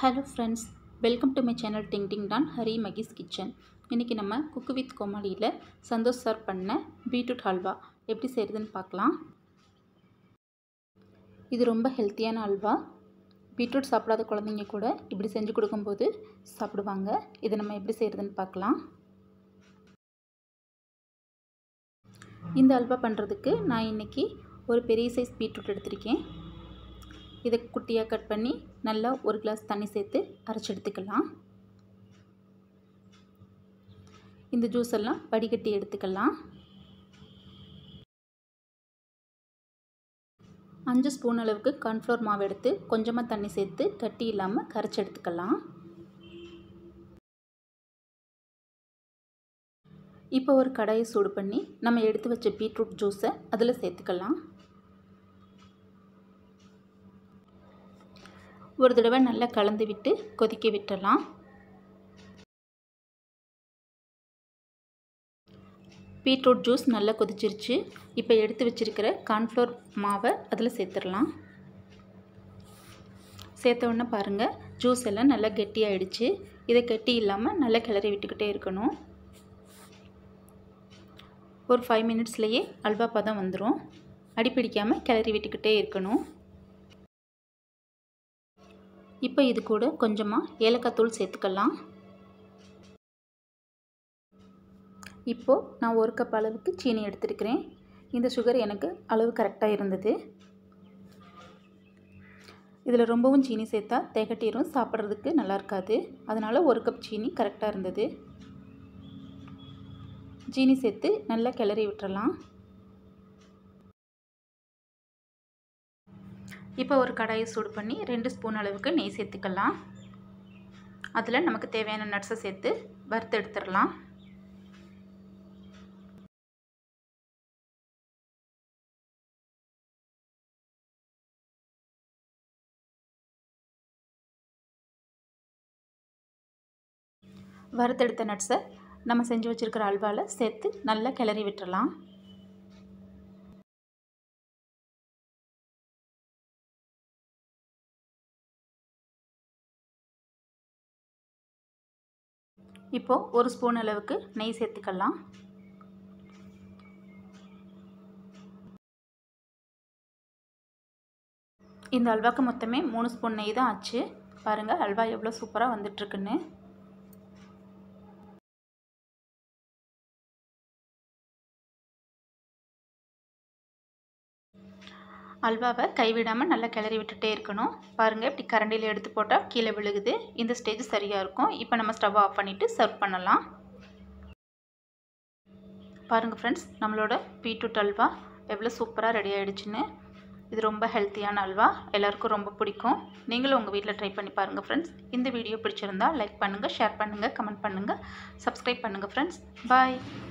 hello friends welcome to my channel ding ding டான் Hari Mahi's kitchen இன்றைக்கி நம்ம குக்கு வித் கோமாளியில் சந்தோஷ் சார் பண்ண பீட்ரூட் ஹல்வா எப்படி செய்கிறதுன்னு பார்க்கலாம் இது ரொம்ப ஹெல்த்தியான அல்வா பீட்ரூட் சாப்பிடாத குழந்தைங்க கூட இப்படி செஞ்சு கொடுக்கும்போது சாப்பிடுவாங்க இதை நம்ம எப்படி செய்கிறதுன்னு பார்க்கலாம் இந்த அல்வா பண்ணுறதுக்கு நான் இன்றைக்கி ஒரு பெரிய சைஸ் பீட்ரூட் எடுத்திருக்கேன் இதை குட்டியாக கட் பண்ணி நல்லா ஒரு கிளாஸ் தண்ணி சேர்த்து அரைச்சி எடுத்துக்கலாம் இந்த ஜூஸ் எல்லாம் வடிகட்டி எடுத்துக்கலாம் அஞ்சு ஸ்பூன் அளவுக்கு கார்ன்ஃப்ளவர் மாவு எடுத்து கொஞ்சமாக தண்ணி சேர்த்து கட்டி இல்லாமல் கரைச்சி எடுத்துக்கலாம் இப்போ ஒரு கடாயை சூடு பண்ணி நம்ம எடுத்து வச்ச பீட்ரூட் ஜூஸை அதில் சேர்த்துக்கலாம் ஒரு தடவை நல்லா கலந்து விட்டு கொதிக்க விட்டுடலாம் பீட்ரூட் ஜூஸ் நல்லா கொதிச்சிருச்சு இப்போ எடுத்து வச்சுருக்கிற கார்ன்ஃப்ளவர் மாவை அதில் சேர்த்துடலாம் சேர்த்த உடனே பாருங்கள் ஜூஸ் எல்லாம் நல்லா கெட்டியாயிடுச்சு இதை கெட்டி இல்லாமல் நல்லா கிளறி விட்டுக்கிட்டே இருக்கணும் ஒரு ஃபைவ் மினிட்ஸ்லேயே அல்வா பதம் வந்துடும் அடிப்பிடிக்காமல் கிளறி விட்டுக்கிட்டே இருக்கணும் இப்போ இது கூட கொஞ்சமாக ஏலக்காய் தூள் சேர்த்துக்கலாம் இப்போது நான் ஒரு கப் அளவுக்கு சீனி எடுத்துருக்கிறேன் இந்த சுகர் எனக்கு அளவு கரெக்டாக இருந்தது இதில் ரொம்பவும் சீனி சேர்த்தா திகட்டிரும் சாப்பிட்றதுக்கு நல்லா இருக்காது அதனால் ஒரு கப் சீனி கரெக்டாக இருந்தது சீனி சேர்த்து நல்லா கிளறி விட்டுறலாம் இப்போ ஒரு கடாயை சூடு பண்ணி ரெண்டு ஸ்பூன் அளவுக்கு நெய் சேர்த்துக்கலாம் அதில் நமக்கு தேவையான நட்ஸை சேர்த்து வறுத்து எடுத்துடலாம் வறுத்தெடுத்த நட்ஸை நம்ம செஞ்சு வச்சுருக்கிற அல்வாவில் சேர்த்து நல்லா கிளறி விட்டுறலாம் இப்போது ஒரு ஸ்பூன் அளவுக்கு நெய் சேர்த்துக்கலாம் இந்த அல்வாக்கு மொத்தமே மூணு ஸ்பூன் நெய் தான் ஆச்சு பாருங்கள் அல்வா எவ்வளோ சூப்பராக வந்துட்டுருக்குன்னு அல்வாவை கைவிடாமல் நல்லா கிளறி விட்டுட்டே இருக்கணும் பாருங்கள் இப்படி கரண்டியில் எடுத்து போட்டால் கீழே விழுகுது இந்த ஸ்டேஜ் சரியாக இருக்கும் இப்போ நம்ம ஸ்டவ் ஆஃப் பண்ணிவிட்டு சர்வ் பண்ணலாம் பாருங்கள் ஃப்ரெண்ட்ஸ் நம்மளோட பீட்ரூட் அல்வா எவ்வளோ சூப்பராக ரெடி ஆகிடுச்சின்னு இது ரொம்ப ஹெல்த்தியான அல்வா எல்லாருக்கும் ரொம்ப பிடிக்கும் நீங்களும் உங்கள் வீட்டில் ட்ரை பண்ணி பாருங்கள் ஃப்ரெண்ட்ஸ் இந்த வீடியோ பிடிச்சிருந்தா லைக் பண்ணுங்கள் ஷேர் பண்ணுங்கள் கமெண்ட் பண்ணுங்கள் சப்ஸ்கிரைப் பண்ணுங்கள் ஃப்ரெண்ட்ஸ் பாய்